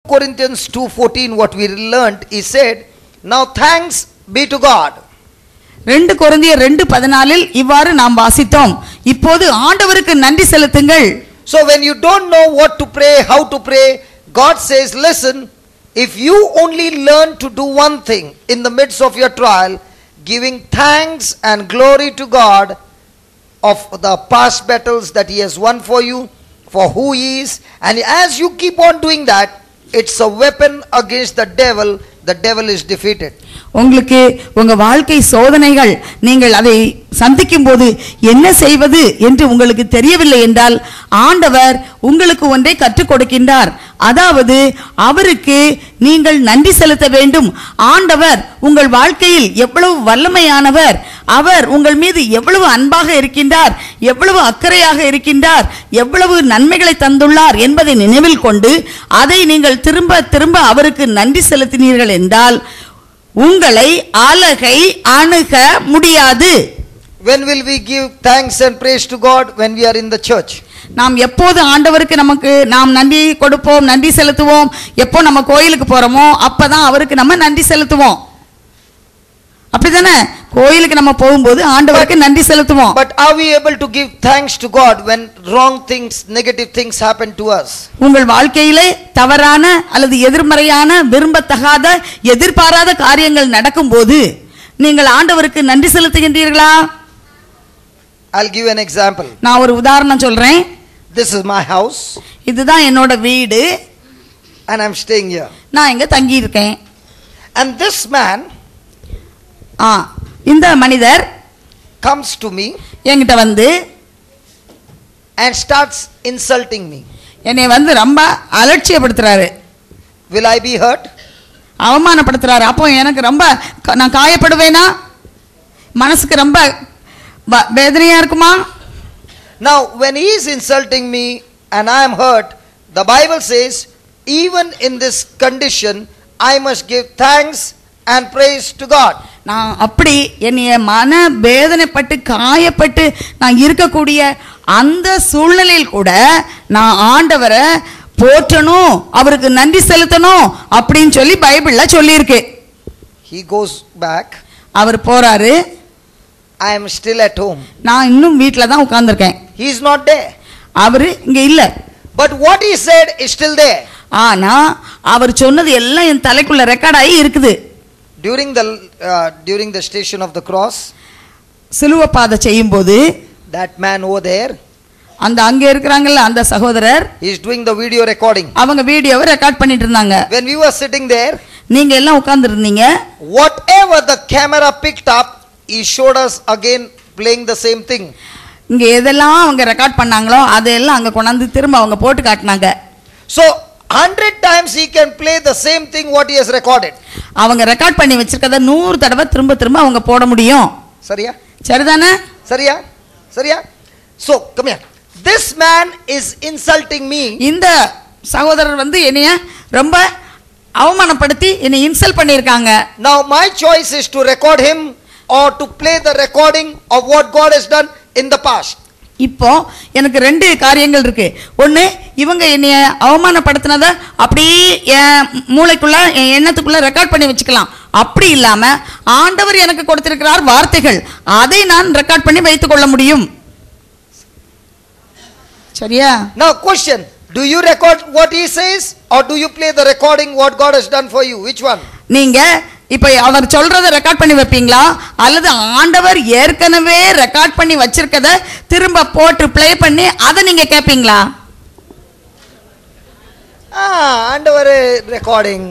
Corinthians 2:14 what we learnt he said now thanks be to God ரெண்டு கொரிந்தியர் ரெண்டு பதினாலில் இவ்வாறு நாம் வாசித்தோம் இப்போது ஆண்டவருக்கு நன்றி செலுத்துங்கள் so when you don't know what to pray how to pray God says listen if you only learn to do one thing in the midst of your trial giving thanks and glory to God of the past battles that he has won for you for who he is and as you keep on doing that it's a weapon against the devil the devil is defeated உங்களுக்கு உங்க வாழ்க்கை சோதனைகள் நீங்கள் அதை சந்திக்கும் போது என்ன செய்வது என்று உங்களுக்கு தெரியவில்லை என்றால் ஆண்டவர் உங்களுக்கு ஒன்றை கற்றுக் கொடுக்கின்றார் அதாவது அவருக்கு நீங்கள் நன்றி செலுத்த வேண்டும் ஆண்டவர் உங்கள் வாழ்க்கையில் எவ்வளவு வல்லமையானவர் அவர் உங்கள் மீது எவ்வளவு அன்பாக இருக்கின்றார் எவ்வளவு அக்கறையாக இருக்கின்றார் எவ்வளவு நன்மைகளை தந்துள்ளார் என்பதை நினைவில் கொண்டு அதை நீங்கள் திரும்ப திரும்ப அவருக்கு நன்றி செலுத்தினீர்கள் என்றால் உங்களை அழகை அணுக முடியாது when will we give thanks and praise to God when we are in the church நாம் எப்போது ஆண்டவருக்கு நமக்கு நாம் நன்றி கொடுப்போம் நன்றி செலுத்துவோம் எப்போ நம்ம கோயிலுக்கு போறோமோ அப்பதான் அவருக்கு நம்ம நன்றி செலுத்துவோம் அப்படிதானே கோயிலுக்கு நம்ம போகும்போது ஆண்டவருக்கு நன்றி செலுத்துவோம் But are we able to give thanks to God when wrong things, negative things happen to us? உங்கள் வாழ்க்கையிலே தவறான அல்லது எதிர்மறையான விரும்பத்தகாத எதிர்பாராத காரியங்கள் நடக்கும்போது நீங்கள் ஆண்டவருக்கு நன்றி செலுத்துகின்றீர்களா I'll give you an example. நான் ஒரு உதாரணம் சொல்றேன் This is my house இதுதான் என்னோட வீடு and I'm staying here. நான் இங்க தங்கி இருக்கேன் And this man ஆ இந்த மனிதர் comes to me என்கிட்ட வந்து and starts insulting me. என்னை வந்து ரொம்ப அலட்சியப்படுத்துறாரு Will I be hurt? அவமானப்படுத்துறாரு அப்போ எனக்கு ரொம்ப க- நான் காயப்படுவேனா மனசுக்கு ரொம்ப வ- வேதனையா இருக்குமா Now, when he is insulting me and I am hurt, the Bible says, even in this condition, I must give thanks and praise to God. நான் அப்படி என்னைய மன வேதனைப்பட்டு காயப்பட்டு நான் இருக்கக்கூடிய அந்த சூழ்நிலையில் கூட நான் ஆண்டவரை போற்றணும் அவருக்கு நன்றி செலுத்தணும் அப்படின்னு சொல்லி பைபிள்ல சொல்லியிருக்கு He goes back. அவர் போறாரு I am still at home. நான் இன்னும் வீட்டில் தான் உட்கார்ந்திருக்கேன் He is not there. அவரு இங்க இல்ல But what he said is still there. ஆனா அவர் சொன்னது எல்லாம் என் தலைக்குள்ள ரெக்கார்ட் ஆகி இருக்குது During the, uh, during the station of the cross, சிலுவை பாதை செய்யும்போது that man over there, அந்த அங்க இருக்கிறாங்கல்ல அந்த சகோதரர் he is doing the video recording. அவங்க வீடியோவை ரெக்கார்ட் பண்ணிட்டு இருந்தாங்க When we were sitting there, நீங்க எல்லாம் உட்கார்ந்து இருந்தீங்க whatever the camera picked up, he showed us again playing the same thing. இங்க எதெல்லாம் அவங்க ரெக்கார்ட் பண்ணாங்களோ அதையெல்லாம் அங்க கொண்டாந்து திரும்ப அவங்க போட்டு காட்டினாங்க So, hundred times he can play the same thing what he has recorded. அவங்க ரெக்கார்ட் பண்ணி வச்சிருக்கத நூறு தடவை திரும்ப திரும்ப அவங்க போட முடியும் Sariya? சரிதானே Sariya? Sariya? So, come here. This man is insulting me. இந்த சகோதரர் வந்து என்னைய ரொம்ப அவமானப்படுத்தி என்னை இன்சல்ட் பண்ணியிருக்காங்க Now, my choice is to record him or to play the recording of what God has done in the past. இப்போ எனக்கு ரெண்டு காரியங்கள் இருக்கு ஒன்று இவங்க என்னைய அவமானப்படுத்தினத அப்படியே என் மூளைக்குள்ள என் எண்ணத்துக்குள்ள ரெக்கார்ட் பண்ணி வச்சுக்கலாம் அப்படி இல்லாம ஆண்டவர் எனக்கு கொடுத்திருக்கிறார் வார்த்தைகள் அதை நான் ரெக்கார்ட் பண்ணி வைத்துக் கொள்ள முடியும் சரியா Now, question Do you record what he says or do you play the recording what God has done for you? Which one? நீங்க இப்ப அவர் சொல்றத ரெக்கார்ட் பண்ணி வைப்பீங்களா அல்லது ஆண்டவர் ஏற்கனவே ரெக்கார்ட் பண்ணி வச்சிருக்கத திரும்ப போட்டு ப்ளே பண்ணி அதை நீங்க கேட்பீங்களா Ah, under recording.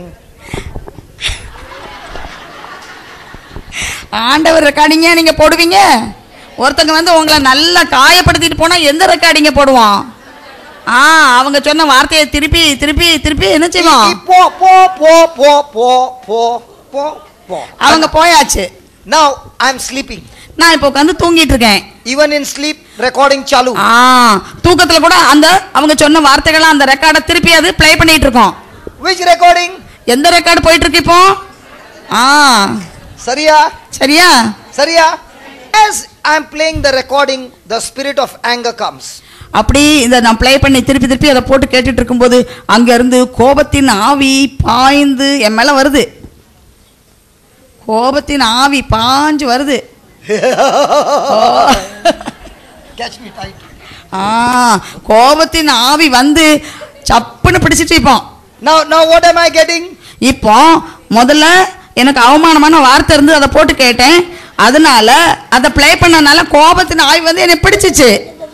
ஆண்டவர் ரெக்கார்டிங்க நீங்க போடுவீங்க ஒருத்தங்க வந்து உங்களை நல்லா காயப்படுத்திட்டு போனா எந்த ரெக்கார்டிங்க போடுவான் ஆ அவங்க சொன்ன வார்த்தையை திருப்பி திருப்பி திருப்பி என்ன செய்வோம் Po, po, po, po, po, po, po, po. அவங்க போயாச்சு Now, I'm sleeping. நான் இப்போ உட்காந்து தூங்கிட்டு இருக்கேன் Even in sleep, recording chalu. ஆ தூக்கத்துல கூட அந்த அவங்க சொன்ன வார்த்தைகளை அந்த ரெக்கார்டை திருப்பி அது ப்ளே பண்ணிட்டு இருக்கோம் Which recording? எந்த ரெக்கார்டு போயிட்டு இருக்கு இப்போ ஆ Sariya? சரியா Sariya? As I'm playing the recording, the spirit of anger comes. அப்படி இதை நான் ப்ளே பண்ணி திருப்பி திருப்பி அதை போட்டு கேட்டுட்டு இருக்கும்போது அங்க இருந்து கோபத்தின் ஆவி பாய்ந்து என் மேல வருது கோபத்தின் ஆவி பாஞ்சு வருது Catch me tight. ஆ கோபத்தின் ஆவி வந்து சப்புன்னு பிடிச்சிட்டு இப்போ Now, now what am I getting? இப்போ முதல்ல எனக்கு அவமானமான வார்த்தை இருந்து அதை போட்டு கேட்டேன் அதனால அதை ப்ளே பண்ணனால கோபத்தின் ஆவி வந்து என்னை பிடிச்சிச்சு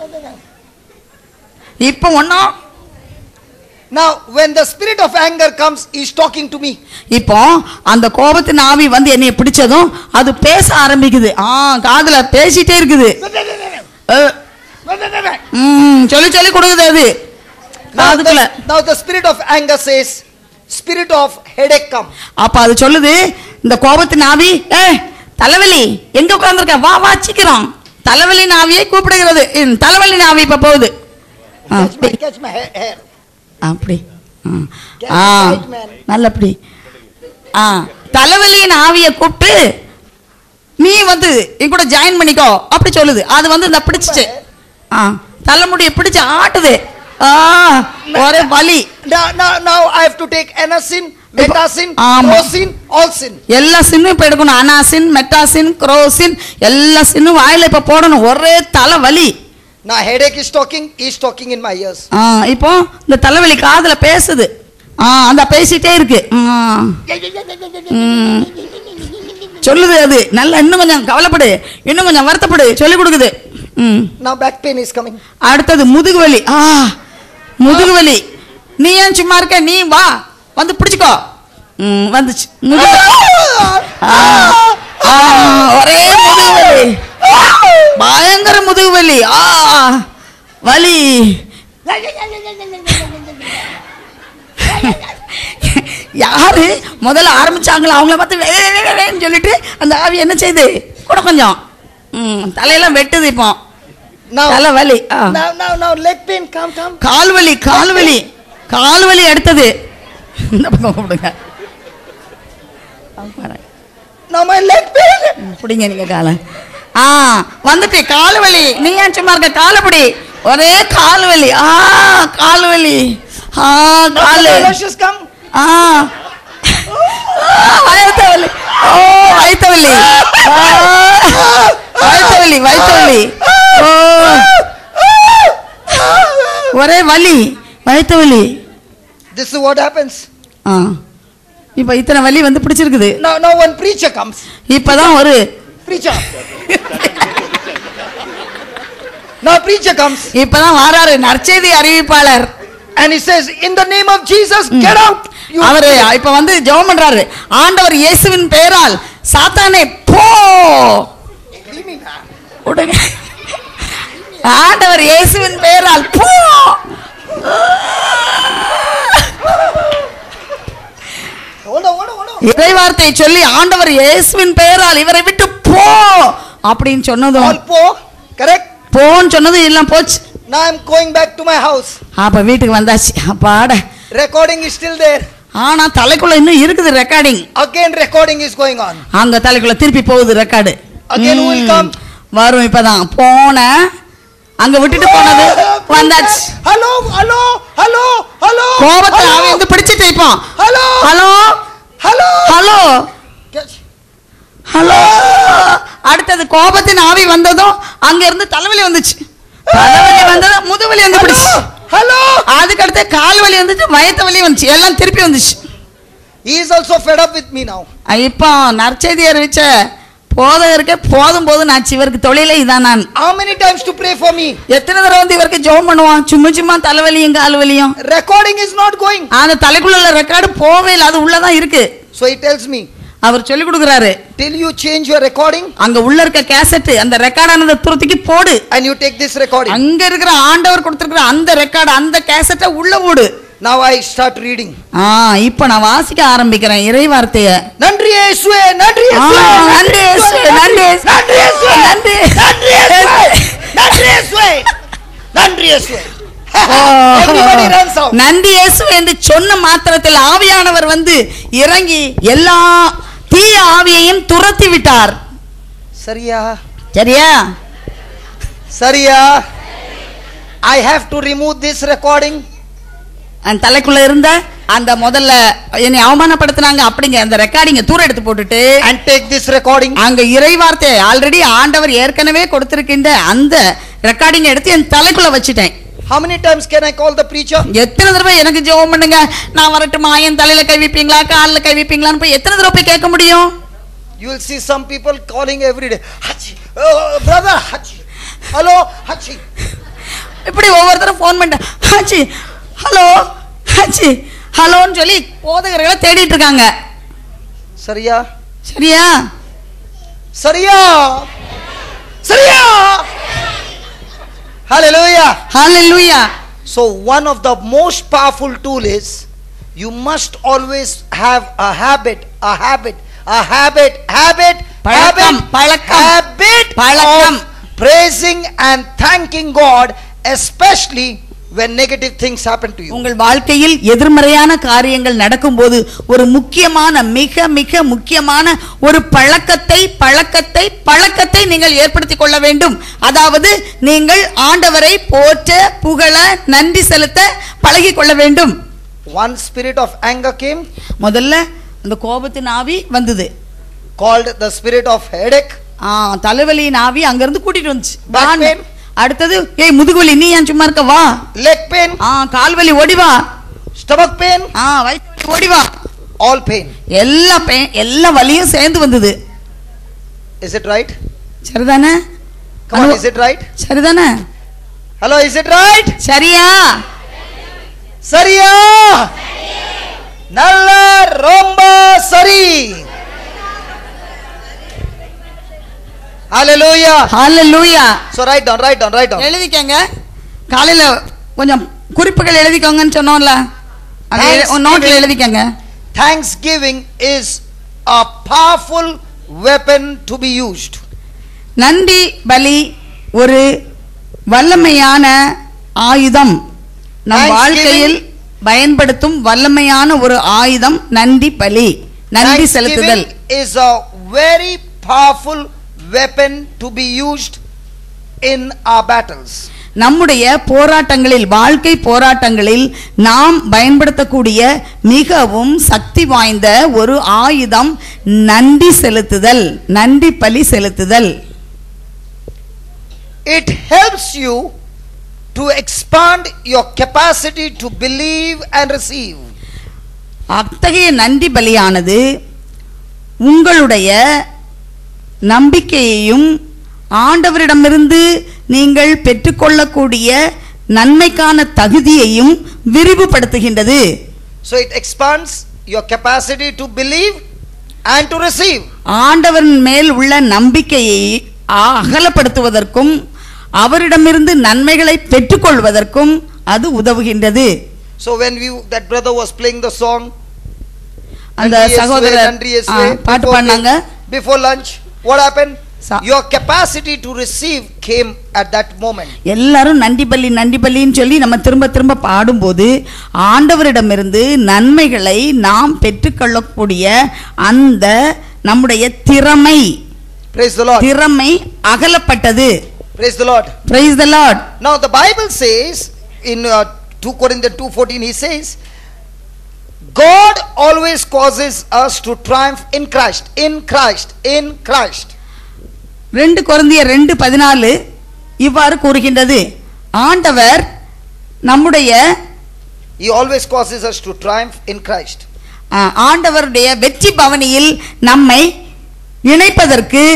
இப்போ ஒன்றும் Now, when the spirit of anger comes, he's talking to me. இப்போ அந்த கோபத்தின் ஆவி வந்து என்னைய பிடிச்சதும் அது பேச ஆரம்பிக்குது ஆ காதுல பேசிட்டே இருக்குது அஹ், ம், சொல்லி சொல்லி கொடுக்குது அது Now காதுக்குள்ள the, now the spirit of anger says, spirit of headache come. அப்ப அது சொல்லுது இந்த கோபத்தின் ஆவி ஏ தலைவலி எங்க உட்கார்ந்திருக்க வா வா சீக்கிரம் தலைவலி ஆவியை கூப்பிடுகிறது இந்த தலைவலி ஆவி இப்ப போகுது ஆ, Catch my, catch my hair. hair. அப்படி ஆ. Get ஆ right, man. நல்லபடி ஆ தலைவலியின் ஆவியை கூப்பிட்டு நீ வந்து என் கூட ஜாயின் பண்ணிக்கோ அப்படி சொல்லுது அது வந்து இந்த பிடிச்சிச்சு ஆ தலைமுடியை பிடிச்சு ஆட்டுது ஆ ஒரே வலி Now, now, now I have to take anacin, metacin, ஆமா. crocin, all sin. எல்லா சின்னும் இப்ப எடுக்கணும் அனாசின் மெட்டாசின் குரோசின் எல்லா சின்னும் வாயில இப்ப போடணும் ஒரே தலைவலி Now headache is talking, he's talking in my ears. ஆ இப்போ இந்த தலைவலி காதுல பேசுது ஆ அந்த பேசிட்டே இருக்கு ஆ. ம். சொல்லுது அது நல்லா இன்னும் கொஞ்சம் கவலைப்படு இன்னும் கொஞ்சம் வருத்தப்படு சொல்லி கொடுக்குது ம் Now back pain is coming. அடுத்தது முதுகு வலி ஆ முதுகு வலி நீ ஏன் சும்மா இருக்க நீ வா வந்து பிடிச்சுக்கோ ம் வந்துச்சு முதுகு ஆ, ஆ, ஒரே முதுகு வலி பயங்கர முதுகு வலி ஆ வலி யாரு முதல்ல ஆரம்பிச்சாங்களோ அவங்கள பார்த்து வே, வே, வே, வேன்னு சொல்லிட்டு அந்த ஆவி என்ன செய்யுது கூட கொஞ்சம் ம் தலையெல்லாம் வெட்டுது இப்போ Now, தலை வலி ஆ. now, now, now, leg pain, come, come. கால் வலி கால் வலி கால் வலி அடுத்தது இந்த பக்கம் கூப்பிடுங்க Now my leg pain. பிடிங்க நீங்க காலை ஆ வந்துட்டு கால் வலி நீ ஏன் சும்மா இருக்க காலை பிடி ஒரே கால் வலி ஆ கால் வலி ஆ Now call the eyelashes come. ஆ ஆ, வயித்த வலி ஓ வயித்த வலி ஆ, வயித்த வலி வயித்த வலி ஓ ஒரே வலி வயித்த வலி This is what happens. ஆ இப்போ இத்தனை வலி வந்து பிடிச்சிருக்குது Now, now one preacher comes. இப்பதான் ஒரு Preacher. now preacher comes இப்பதான் வாராரு நற்செய்தி அறிவிப்பாளர் and he says, in the name of Jesus, get out. You அவரு இப்ப வந்து ஜெபம் பண்றாரு ஆண்டவர் இயேசுவின் பெயரால் சாத்தானே போ Leave me, man. விடுங்க. ஆண்டவர் இயேசுவின் பெயரால் போ Hold on, hold on, hold on. இறைவார்த்தை சொல்லி ஆண்டவர் இயேசுவின் பெயரால் இவரை விட்டு போ அப்படின்னு சொன்னதும் All poor, correct? போன்னு சொன்னதும் எல்லாம் போச்சு Now I'm going back to my house. அப்ப வீட்டுக்கு வந்தாச்சு அப்பாட Recording is still there. ஆனா தலைக்குள்ள இன்னும் இருக்குது recording Again, recording is going on. அங்க தலைக்குள்ள திருப்பி போகுது record Again who will come? வரும் இப்பதான் போன அங்க விட்டுட்டு போனது வந்தாச்சு Hello, hello, hello, hello. கோபத்தை hello, அவன் வந்து பிடிச்சிட்டு இப்போ Hello, hello hello. Hello Catch. Hello அடுத்தது கோபத்தின் ஆவி வந்ததும் அங்க இருந்து தலைவலி வந்துச்சு தலைவலி வந்ததும் முதுவலி வந்து பிடிச்சு Hello. அதுக்கு அடுத்து கால் வலி வந்துச்சு வயத்த வலி வந்துச்சு எல்லாம் திருப்பி வந்துச்சு He is also fed up with me now. அஹ் இப்போ நற்செய்தி அறிவிச்ச போதகருக்கே போதும் போதும் நான் இவருக்கு தொழிலே இதான் நான் How many times to pray for me? எத்தனை தடவை வந்து இவருக்கு ஜெபம் பண்ணுவான் சும்மா சும்மா தலைவலியும் கால் வலியும் Recording is not going. அந்த தலைக்குள்ள ரெக்கார்டு போவே இல்லை அது உள்ளதான் இருக்கு So he tells me, அவர் சொல்லி கொடுக்குறாரு till you change your recording அங்க உள்ள இருக்க கேசட் அந்த ரெக்கார்டானதை துருத்திக்கு போடு and you take this recording. அங்க இருக்கிற ஆண்டவர் கொடுத்திருக்கிற அந்த ரெக்கார்டு அந்த கேசட்டை உள்ள போடு Now I start reading. ஆ இப்போ நான் வாசிக்க ஆரம்பிக்கிறேன் இறை வார்த்தைய நன்றி இயேசுவே நன்றி ஆ, இயேசுவே நன்றி இயேசுவே, நன்றி இயேசுவே. நன்றி இயேசுவே நன்றி. நன்றி இயேசுவே நன்றி இயேசுவே நன்றி இயேசுவே Everybody runs out. நன்றி இயேசு என்று சொன்ன மாத்திரத்தில் ஆவியானவர் வந்து இறங்கி எல்லா தீய ஆவியையும் துரத்தி விட்டார் சரியா சரியா சரியா I have to remove this recording. அந்த தலைக்குள்ள இருந்த அந்த முதல்ல என்னை அவமானப்படுத்தினாங்க அப்படிங்க அந்த ரெக்கார்டிங்க தூர எடுத்து போட்டுட்டு and take this recording. அங்க இறைவார்த்தை ஆல்ரெடி ஆண்டவர் ஏற்கனவே கொடுத்திருக்கின்ற அந்த ரெக்கார்டிங் எடுத்து என் தலைக்குள்ள வச்சுட்டேன் How many times can I call the preacher? எத்தனை தடவை எனக்கு ஜெபம் பண்ணுங்க நான் வரட்டுமா என் தலையில கை வைப்பீங்களா கால்ல கை வைப்பீங்களான்னு போய் எத்தனை தடவை போய் கேட்க முடியும் You will see some people calling every day. Hachi, oh, brother, Hachi. Hello, Hachi. இப்படி ஒவ்வொருத்தரும் ஃபோன் பண்ணிட்டு ஆச்சி ஹலோ ஆச்சி ஹலோன்னு சொல்லி போதகர்களை தேடிட்டு இருக்காங்க Sariya, சரியா Sariya, Sariya. Hallelujah. Hallelujah So one of the most powerful tool is you must always have a habit, a habit, a habit, habit, பழக்கம், habit, பழக்கம், habit பழக்கம். of praising and thanking God, especially when negative things happen to you. உங்கள் வாழ்க்கையில் எதிர்மறையான காரியங்கள் நடக்கும்போது ஒரு முக்கியமான மிக மிக முக்கியமான ஒரு பழக்கத்தை பழக்கத்தை பழக்கத்தை நீங்கள் ஏற்படுத்திக் கொள்ள வேண்டும் அதாவது நீங்கள் ஆண்டவரை போற்ற புகழ நன்றி செலுத்த பழகிக் கொள்ள வேண்டும் One spirit of anger came, முதல்ல அந்த கோபத்தின் ஆவி வந்தது called the spirit of headache. ஆ தலைவலியின் ஆவி அங்கிருந்து கூட்டிட்டு வந்துச்சு Back வான்னு. pain. அடுத்தது ஏய் முதுகுவலி நீ ஏன் சும்மா இருக்க வா leg pain, ஆ கால்வலி ஓடி வா stomach pain, ஆ வயிற்று ஓடி வா all pain. எல்லா பெயின் எல்லா வலியும் சேர்ந்து வந்தது Is it right? சரிதானே Come on, Anu- is it right? சரிதானே Hello, is it right? சரியா சரியா நல்ல ரொம்ப சரி Hallelujah. ஹalleluya So write down, write down, write down. எழுதிக்கங்க காலையில கொஞ்சம் குறிப்புகள் எழுதிக்கோங்கன்னு சொன்னோம்ல அந்த எழு- Thanksgiving. நோட்ல எழுதிக்கங்க Thanksgiving is a powerful weapon to be used. நன்றி பலி ஒரு வல்லமையான ஆயுதம் நம் Thanksgiving. வாழ்க்கையில் பயன்படுத்தும் வல்லமையான ஒரு ஆயுதம் நன்றி பலி நன்றி செலுத்துதல் Thanksgiving is a very powerful weapon to be used in our battles. நம்முடைய போராட்டங்களில் வாழ்க்கை போராட்டங்களில் நாம் பயன்படுத்தக்கூடிய மிகவும் சக்தி வாய்ந்த ஒரு ஆயுதம் நன்றி செலுத்துதல் நன்றி பலி செலுத்துதல் It helps you to expand your capacity to believe and receive. அத்தகைய நன்றி பலியானது உங்களுடைய நம்பிக்கையையும் ஆண்டவரிடமிருந்து நீங்கள் பெற்றுக்கொள்ளக்கூடிய நன்மைக்கான தகுதியையும் விரிவுபடுத்துகின்றது So it expands your capacity to believe and to receive. ஆண்டவரின் மேல் உள்ள நம்பிக்கையை அகலப்படுத்துவதற்கும் அவரிடமிருந்து நன்மைகளை பெற்றுக்கொள்வதற்கும் அது உதவுகின்றது So when we that brother was playing the song, அந்த Nandri Yeswe, சகோதரர் Nandri ஆ, Yeswe, பாட்டு before, பாடினாங்க before lunch, what happened? Sa- Your capacity to receive came at that moment. எல்லாரும் நன்றி பள்ளி நன்றி பள்ளின்னு சொல்லி நம்ம திரும்ப திரும்ப பாடும்போது ஆண்டவரிடமிருந்து நன்மைகளை நாம் பெற்றுக்கொள்ளக்கூடிய அந்த நம்முடைய திறமை Praise the Lord. திறமை அகலப்பட்டது Praise the Lord. Praise the Lord Now the Bible says in uh, 2 Corinthians 2:14 he says God always causes us to triumph in Christ in Christ in Christ ரெண்டு குழந்தைய ரெண்டு பதினாலு இவ்வாறு கூறுகின்றது ஆண்டவர் நம்முடைய he always causes us to triumph in Christ ஆ, ஆண்டவருடைய வெற்றி பவனியில் நம்மை இணைப்பதற்கு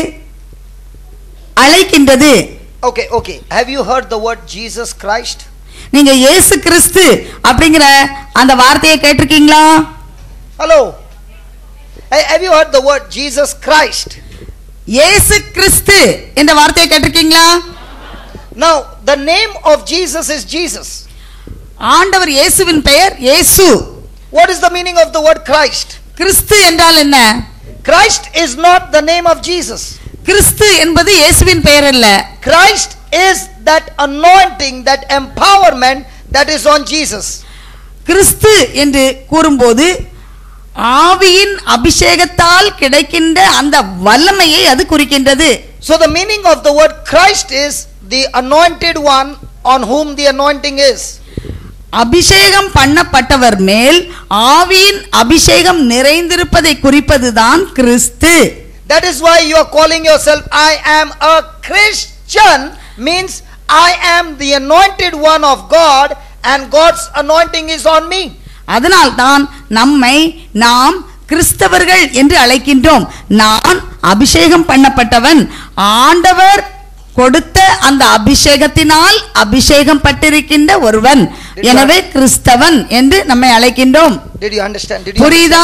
அழைக்கின்றது okay okay have you heard the word Jesus Christ நீங்க இயேசு கிறிஸ்து அப்படிங்கிற அந்த வார்த்தையை கேட்டிருக்கீங்களா hello Hey, have you heard the word Jesus Christ இயேசு கிறிஸ்து என்ற வார்த்தையை கேட்டிருக்கீங்களா now the name of Jesus is Jesus ஆண்டவர் இயேசுவின் பெயர் இயேசு what is the meaning of the word Christ கிறிஸ்து என்றால் என்ன Christ is not the name of Jesus கிறிஸ்து என்பது இயேசுவின் பெயர் அல்ல Christ is that anointing, that empowerment that is on Jesus. கிறிஸ்து என்று கூறும்போது ஆவியின் அபிஷேகத்தால் கிடைக்கின்ற அந்த வல்லமையை அது குறிக்கின்றது So the meaning of the word Christ is the anointed one on whom the anointing is. அபிஷேகம் பண்ணப்பட்டவர் மேல் ஆவியின் அபிஷேகம் நிறைந்திருப்பதை குறிப்பதுதான் கிறிஸ்து That is why you are calling yourself, I am a Christian, means I am the anointed one of God and God's anointing is on me. அதனால்தான் நம்மை நாம் கிறிஸ்தவர்கள் என்று அழைக்கின்றோம் நான் அபிஷேகம் பண்ணப்பட்டவன் ஆண்டவர் கொடுத்த அந்த அபிஷேகத்தினால் அபிஷேகம் பட்டிருக்கின்ற ஒருவன் எனவே கிறிஸ்தவன் என்று நம்மை அழைக்கின்றோம் Did you understand? Did you, புரியுதா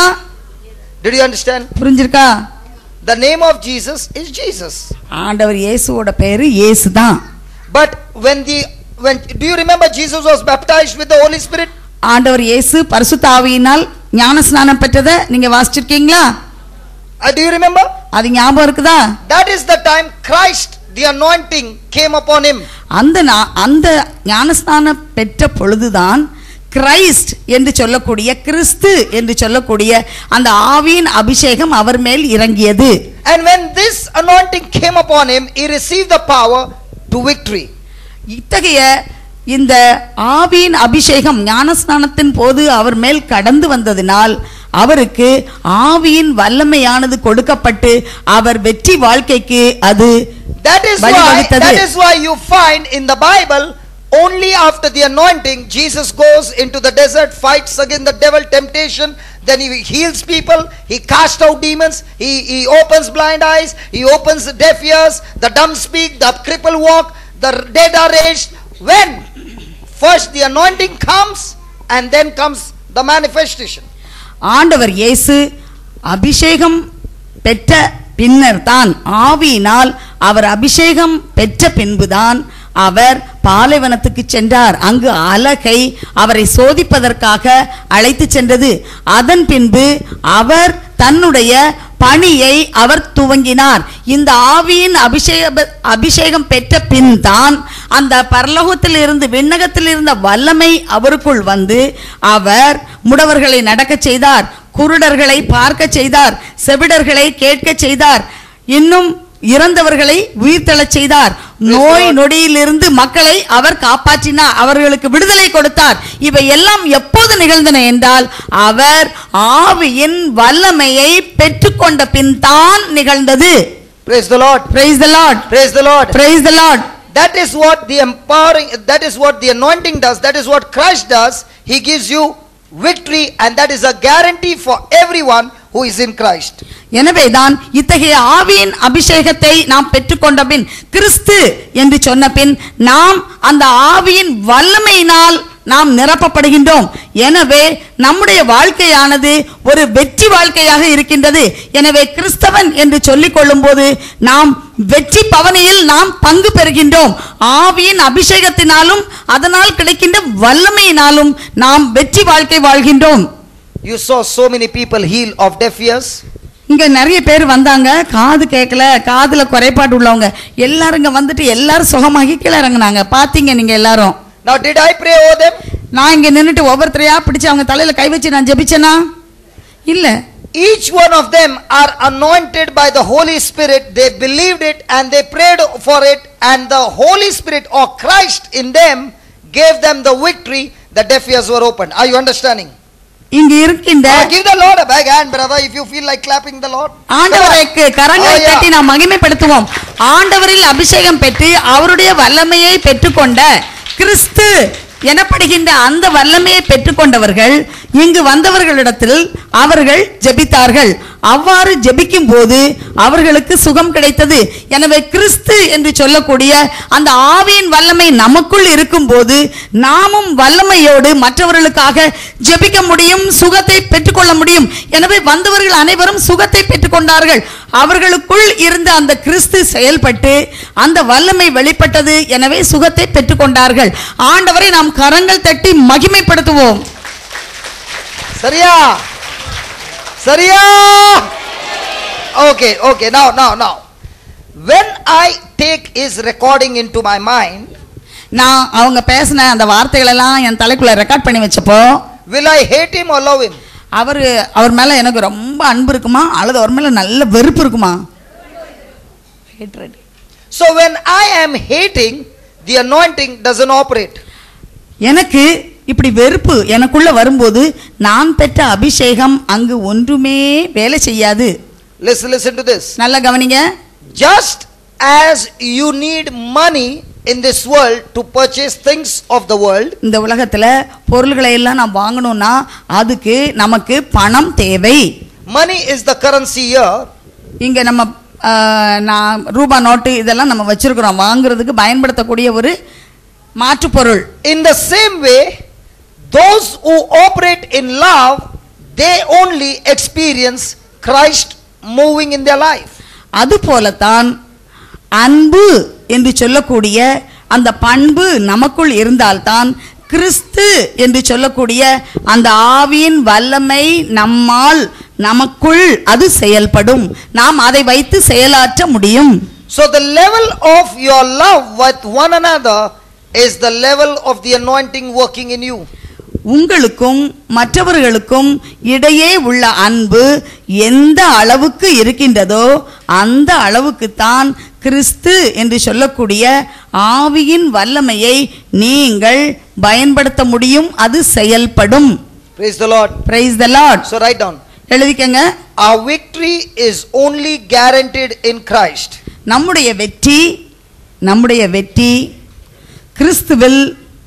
did you understand? புரிஞ்சிருக்கா The name of Jesus is Jesus. ஆண்டவர் இயேசுவோட பேரு இயேசு தான் But when the when do you remember Jesus was baptized with the Holy Spirit? ஆண்டவர் இயேசு பரிசுத்த ஆவியினால் ஞான ஸ்நானம் பெற்றதை நீங்க வாசிச்சிருக்கீங்களா Uh, do you remember? அது ஞாபகம் இருக்குதா That is the time Christ, the anointing, came upon him. அந்த நா- அந்த ஞானஸ்நானம் பெற்ற பொழுதுதான் கிரைஸ்ட் என்று சொல்லக்கூடிய கிறிஸ்து என்று சொல்லக்கூடிய அந்த ஆவியின் அபிஷேகம் அவர் மேல் இறங்கியது And when this anointing came upon him, he received the power to victory. இத்தகைய இந்த ஆவியின் அபிஷேகம் ஞானஸ்நானத்தின் போது அவர் மேல் கடந்து வந்ததினால் அவருக்கு ஆவியின் வல்லமையானது கொடுக்கப்பட்டு அவர் வெற்றி வாழ்க்கைக்கு அது That is why வழிவகுத்தது. that is why you find in the Bible only after the anointing Jesus goes into the desert, fights against the devil temptation, then he heals people, he casts out demons, he, he opens blind eyes, he opens the deaf ears, the dumb speak, the cripple walk, the dead are raised. When first the anointing comes and then comes the manifestation. ஆண்டவர் இயேசு அபிஷேகம் பெற்ற பின்னர் தான் ஆவியினால் அவர் அபிஷேகம் பெற்ற பின்புதான் அவர் பாலைவனத்துக்கு சென்றார் அங்கு அலகை அவரை சோதிப்பதற்காக அழைத்து சென்றது அதன் பின்பு அவர் தன்னுடைய பணியை அவர் துவங்கினார் இந்த ஆவியின் அபிஷேக அபிஷேகம் பெற்ற பின் தான் அந்த பரலோகத்தில் இருந்து விண்ணகத்தில் இருந்த வல்லமை அவருக்குள் வந்து அவர் முடவர்களை நடக்கச் செய்தார் குருடர்களை பார்க்க செய்தார் செவிடர்களை கேட்க செய்தார் இன்னும் இறந்தவர்களை உயிர்த்தெழச் செய்தார் நோய் நொடியிலிருந்து மக்களை அவர் காப்பாற்றினார் அவர்களுக்கு விடுதலை கொடுத்தார் இவை எல்லாம் எப்போது நிகழ்ந்தன என்றால் அவர் ஆவியின் வல்லமையை பெற்றுக்கொண்ட பின் தான் நிகழ்ந்தது Praise the Lord. praise the lord Praise the Lord. praise the lord That is what the empowering, that is what the anointing does, that is what Christ does. He gives you victory, and that is a guarantee for everyone who is in Christ. எனவேதான் இத்தகைய ஆவியின் அபிஷேகத்தை நாம் பெற்றுக்கொண்ட பின் கிறிஸ்து என்று சொன்ன பின் நாம் அந்த ஆவியின் வல்லமையினால் நாம் நிரப்பப்படுகின்றோம் எனவே நம்முடைய வாழ்க்கையானது ஒரு வெற்றி வாழ்க்கையாக இருக்கின்றது எனவே கிறிஸ்தவன் என்று சொல்லிக் கொள்ளும்போது நாம் வெற்றி பவனியில் நாம் பங்கு பெறுகின்றோம் ஆவியின் அபிஷேகத்தினாலும் அதனால் கிடைக்கின்ற வல்லமையினாலும் நாம் வெற்றி வாழ்க்கை வாழ்கின்றோம் You saw so many people healed of deaf ears. இங்க நிறைய பேர் வந்தாங்க காது கேட்கல காதுல குறைபாடு உள்ளவங்க எல்லாரும் இங்க வந்துட்டு எல்லாரும் சுகமாகி கீழே இறங்குனாங்க பாத்தீங்க நீங்க எல்லாரும் Now, did I pray over them? நான் இங்க நின்னுட்டு ஒவ்வொருத்தரையா பிடிச்சு அவங்க தலையில கை வச்சு நான் ஜெபிச்சேனா இல்ல Each one of them are anointed by the Holy Spirit. They believed it and they prayed for it, and the Holy Spirit or Christ in them gave them the victory. The deaf ears were opened. Are you understanding? இங்க இருக்கின்ற Uh, give the Lord a big hand, brother, if you feel like clapping the Lord. ஆண்டவருக்கு கரங்களை Oh, yeah. தட்டி நாம் மகிமைப்படுத்துவோம் ஆண்டவரில் அபிஷேகம் பெற்று அவருடைய வல்லமையை பெற்றுக்கொண்ட கிறிஸ்து எனப்படுகின்ற அந்த வல்லமையை பெற்றுக்கொண்டவர்கள் இங்கு வந்தவர்களிடத்தில் அவர்கள் ஜெபித்தார்கள் அவ்வாறு ஜெபிக்கும் போது அவர்களுக்கு சுகம் கிடைத்தது எனவே கிறிஸ்து என்று சொல்லக்கூடிய அந்த ஆவியின் வல்லமை நமக்குள் இருக்கும்போது நாமும் வல்லமையோடு மற்றவர்களுக்காக ஜெபிக்க முடியும் சுகத்தை பெற்றுக்கொள்ள முடியும் எனவே வந்தவர்கள் அனைவரும் சுகத்தை பெற்றுக்கொண்டார்கள் அவர்களுக்குள் இருந்த அந்த கிறிஸ்து செயல்பட்டு அந்த வல்லமை வெளிப்பட்டது எனவே சுகத்தை பெற்றுக்கொண்டார்கள் ஆண்டவரை நாம் கரங்கள் தட்டி மகிமைப்படுத்துவோம் Sariya. Sariya. Okay, okay. Now, now, now. When I take his recording into my mind, நான் அவங்க பேசின அந்த வார்த்தைகள் எல்லாம் என் தலைக்குள்ள ரெக்கார்ட் பண்ணி வச்சப்போ will I hate him or love him? அவர் அவர் மேல எனக்கு ரொம்ப அன்பு இருக்குமா அல்லது அவர் மேல நல்ல வெறுப்பு இருக்குமா So when I am hating, the anointing doesn't operate. எனக்கு இப்படி வெறுப்பு எனக்குள்ள வரும்போது நான் பெற்ற அபிஷேகம் அங்கு ஒன்றுமே வேலை செய்யாது Listen, listen to this. நல்லா கவனிங்க Just as you need money in this world to purchase things of the world, இந்த உலகத்துல பொருள்களை எல்லாம் நான் வாங்கணும்னா அதுக்கு நமக்கு பணம் தேவை money is the currency here. இங்க நம்ம ஆ, நான் ரூபா நோட்டு இதெல்லாம் நம்ம வச்சிருக்கிறோம் வாங்குறதுக்கு பயன்படுத்தக்கூடிய ஒரு மாற்று பொருள் In the same way, those who operate in love, they only experience Christ moving in their life. அதுபோலத்தான் அன்பு என்று சொல்லக்கூடிய அந்த பண்பு நமக்குள் இருந்தால்தான் கிறிஸ்து என்று சொல்லக்கூடிய அந்த ஆவியின் வல்லமை நம்மால் நமக்குள் அது செயல்படும் நாம் அதை வைத்து செயலாற்ற முடியும் So, the level of your love with one another is the level of the anointing working in you. உங்களுக்கும் மற்றவர்களுக்கும் இடையே உள்ள அன்பு எந்த அளவுக்கு இருக்கின்றதோ அந்த அளவுக்குத்தான் கிறிஸ்து என்று சொல்லக்கூடிய ஆவியின் வல்லமையை நீங்கள் பயன்படுத்த முடியும் அது செயல்படும் Praise the Lord. Praise the Lord So, write down. எழுதிக்கங்க Our victory is only guaranteed in Christ. நம்முடைய வெற்றி நம்முடைய வெற்றி கிறிஸ்துவில்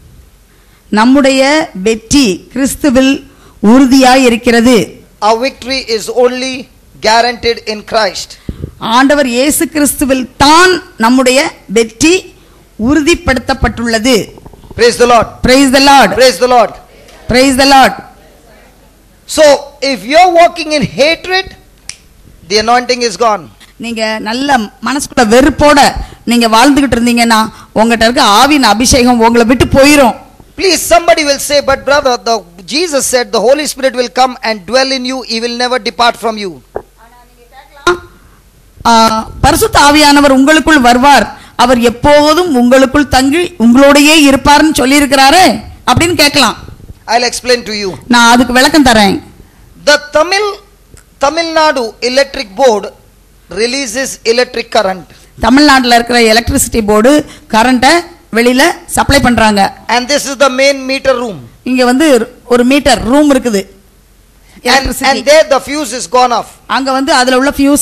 நம்முடைய வெற்றி கிறிஸ்துவில் உறுதியாய் இருக்கிறது Our victory is only guaranteed in Christ. ஆண்டவர் இயேசு கிறிஸ்துவில் தான் நம்முடைய வெற்றி உறுதிப்படுத்தப்பட்டுள்ளது Praise the Lord. Praise the Lord Praise the Lord. Praise the Lord So, if you're walking in hatred, the anointing is gone. நீங்க நல்ல மனசுக்குள்ள வெறுப்போட நீங்க வாழ்ந்துகிட்டு இருந்தீங்கன்னா உங்ககிட்ட இருக்க ஆவின் அபிஷேகம் உங்களை விட்டு போயிரும் Please, somebody will say, but brother, the, Jesus said the Holy Spirit will come and dwell in you, he will never depart from you. ஆ, பரிசுத்த ஆவியானவர் உங்களுக்குள் வருவார் அவர் எப்போதும் உங்களுக்குள் தங்கி உங்களோடையே இருப்பார்னு சொல்லியிருக்கிறாரே அப்படின்னு கேட்கலாம் I'll explain to you. நான் அதுக்கு விளக்கம் தரேன் The Tamil Tamil Nadu Electric Board releases electric current, தமிழ்நாட்டில் இருக்கிற எலக்ட்ரிசிட்டி போர்டு கரண்ட்டை வெளியில சப்ளை பண்றாங்க and this is the main meter room. இங்க வந்து ஒரு மீட்டர் ரூம் இருக்குது And, Electricity. and there the fuse is gone off. அங்க வந்து அதுல உள்ள ஃபியூஸ்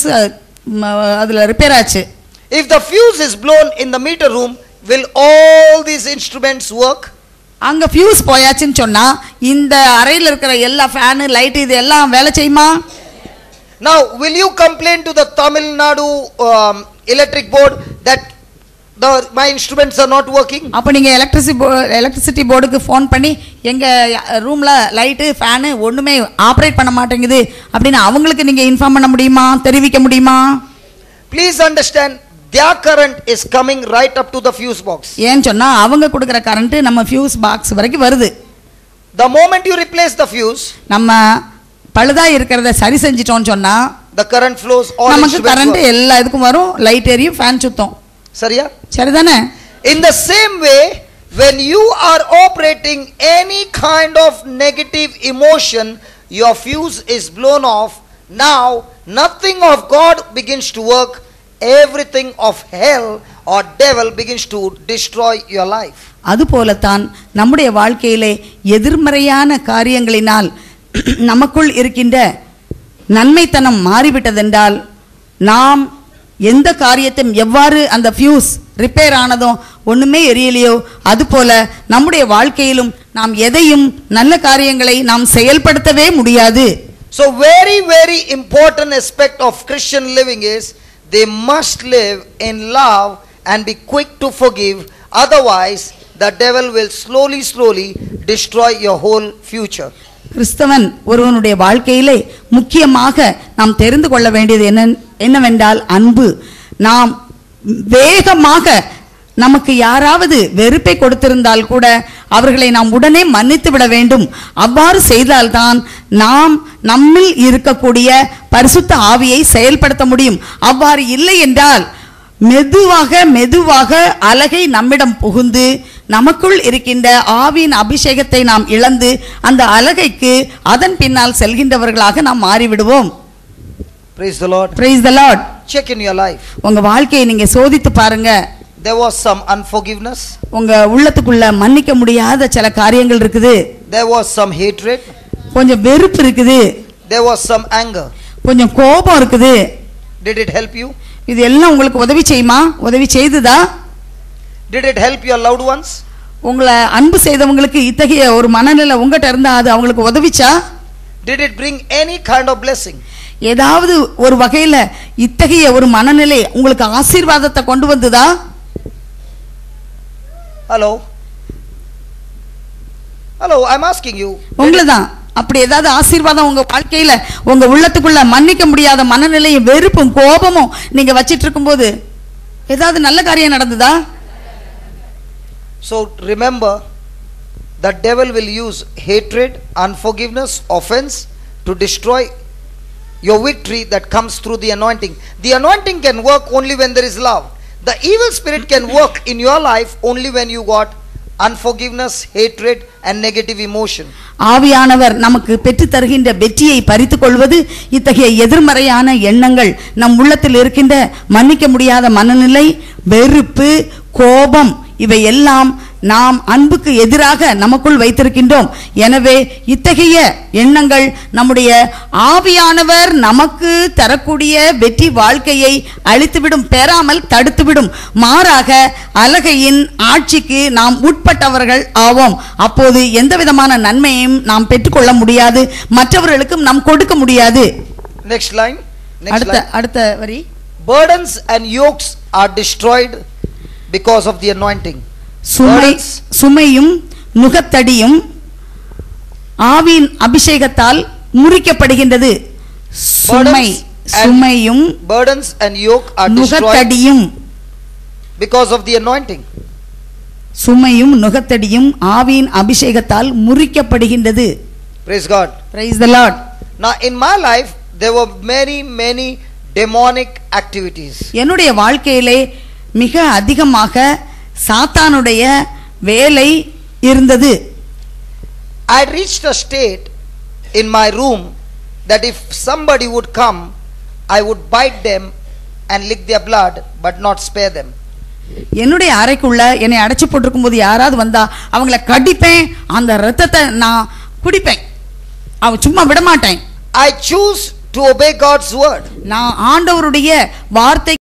அதுல ரிப்பேர் ஆச்சு If the fuse is blown in the meter room, will all these instruments work? அங்க ஃபியூஸ் போயாச்சுன்னு சொன்னா இந்த அறையில் இருக்கிற எல்லா ஃபேனு லைட் இது எல்லாம் வேலை செய்யுமா Now, will you complain to the Tamil Nadu um, Electric Board that the, my instruments are not working? அப்போ நீங்க எலக்ட்ரிசி எலக்ட்ரிசிட்டி போர்டுக்கு ஃபோன் பண்ணி எங்க ரூம்ல லைட்டு ஃபேனு ஒண்ணுமே ஆப்ரேட் பண்ண மாட்டேங்குது அப்படின்னு அவங்களுக்கு நீங்க இன்ஃபார்ம் பண்ண முடியுமா தெரிவிக்க முடியுமா Please understand, their current is coming right up to the fuse box. ஏன்னு சொன்னா அவங்க கொடுக்குற கரண்ட் நம்ம ஃபியூஸ் பாக்ஸ் வரைக்கும் வருது The moment you replace the fuse, நம்ம பழுதா இருக்கிறத சரி செஞ்சிட்டோம்னு சொன்னா the current flows all நமக்கு instruments கரண்ட் work. எல்லா இதுக்கும் வரும் லைட் எரியும் ஃபேன் சுத்தம் Sariya? சரிதானே In the same way, when you are operating any kind of negative emotion, your fuse is blown off. Now, nothing of God begins to work. Everything of hell or devil begins to destroy your life. அதுபோலத்தான் நம்முடைய வாழ்க்கையிலே எதிர்மறையான காரியங்களினால் நமக்குள் இருக்கின்ற நன்மைத்தனம் மாறிவிட்டதென்றால் நாம் எந்த காரியத்தையும் எவ்வாறு அந்த ஃபியூஸ் ரிப்பேர் ஆனதோ ஒண்ணுமே எரியலையோ அதுபோல நம்முடைய வாழ்க்கையிலும் நாம் எதையும் நல்ல காரியங்களை நாம் செயல்படுத்தவே முடியாது So, very, very important aspect of Christian living is they must live in love and be quick to forgive. Otherwise, the devil will slowly, slowly destroy your whole future. கிறிஸ்தவன் ஒருவனுடைய வாழ்க்கையிலே முக்கியமாக நாம் தெரிந்து கொள்ள வேண்டியது என்ன என்னவென்றால் அன்பு நாம் வேகமாக நமக்கு யாராவது வெறுப்பை கொடுத்திருந்தால் கூட அவர்களை நாம் உடனே மன்னித்து விட வேண்டும் அவ்வாறு செய்தால்தான் நாம் நம்மில் இருக்கக்கூடிய பரிசுத்த ஆவியை செயல்படுத்த முடியும் அவ்வாறு இல்லை என்றால் மெதுவாக மெதுவாக அலகை நம்மிடம் புகுந்து நமக்குள் இருக்கின்ற ஆவியின் அபிஷேகத்தை நாம் இழந்து அந்த அலகைக்கு அதன் பின்னால் செல்கின்றவர்களாக நாம் மாறிவிடுவோம் Praise the Lord. Praise the Lord Check in your life. உங்க வாழ்க்கையை நீங்க சோதித்து பாருங்க There was some unforgiveness. உங்க உள்ளத்துக்குள்ள மன்னிக்க முடியாத சில காரியங்கள் இருக்குது There was some hatred. கொஞ்சம் வெறுப்பு இருக்குது There was some anger. கொஞ்சம் கோபம் இருக்குது Did it help you? இது எல்லாம் உங்களுக்கு உதவி செய்யுமா உதவி செய்துதா Did it help your loved ones? உங்களை அன்பு செய்தவங்களுக்கு இத்தகைய ஒரு மனநிலை உங்ககிட்ட இருந்தா அது அவங்களுக்கு உதவிச்சா Did it bring any kind of blessing? ஏதாவது ஒரு வகையில இத்தகைய ஒரு மனநிலை உங்களுக்கு ஆசீர்வாதத்தை கொண்டு வந்ததா Hello? Hello, I'm asking you. உங்களை தான் அப்படி ஏதாவது ஆசீர்வாதம் உங்க வாழ்க்கையில உங்க உள்ளத்துக்குள்ள மன்னிக்க முடியாத மனநிலையும் வெறுப்பும் கோபமும் நீங்க வச்சிட்டு இருக்கும்போது ஏதாவது நல்ல காரியம் நடந்ததா So remember, the devil will use hatred, unforgiveness, offense to destroy your victory that comes through the anointing. The anointing can work only when there is love. The evil spirit can work in your life only when you got unforgiveness, hatred, and negative emotion. ஆவியானவர் நமக்கு பெற்றுத் தருகின்ற வெற்றியை பறித்துக் கொள்வது இத்தகைய எதிர்மறையான எண்ணங்கள் நம் உள்ளத்தில் இருக்கின்ற மன்னிக்க முடியாத மனநிலை வெறுப்பு கோபம் இவை எல்லாம் நாம் அன்புக்கு எதிராக நமக்குள் வைத்திருக்கின்றோம் எனவே இத்தகைய எண்ணங்கள் நம்முடைய ஆவியானவர் நமக்கு தரக்கூடிய வெற்றி வாழ்க்கையை அழித்துவிடும் பெறாமல் தடுத்துவிடும் மாறாக அலகையின் ஆட்சிக்கு நாம் உட்பட்டவர்கள் ஆவோம் அப்போது எந்த விதமான நன்மையையும் நாம் பெற்றுக்கொள்ள முடியாது மற்றவர்களுக்கும் நாம் கொடுக்க முடியாது Next line. Next அடுத்த line. அடுத்த வரி Burdens and yokes are destroyed because of the anointing. சுமை Burdens. சுமையும் நுகத்தடியும் ஆவியின் அபிஷேகத்தால் முறிக்கப்படுகின்றது சுமை Burdens and- சுமையும் Burdens and yoke are destroyed நுகத்தடியும் because of the anointing. சுமையும் நுகத்தடியும் ஆவியின் அபிஷேகத்தால் முறிக்கப்படுகின்றது Praise God. Praise the Lord Now, in my life, there were many, many demonic activities. என்னுடைய வாழ்க்கையிலே மிக அதிகமாக சாத்தானுடைய வேலை இருந்தது I reached a state in my room that if somebody would come, I would bite them and lick their blood, but not spare them. என்னுடைய அறைக்குள்ள என்னை அடைச்சு போட்டிருக்கும் போது யாராவது வந்தா அவங்கள கடிப்பேன் அந்த ரத்தத்தை நான் குடிப்பேன் அவன் சும்மா விட மாட்டேன் I choose to obey God's word. நான் ஆண்டவருடைய வார்த்தை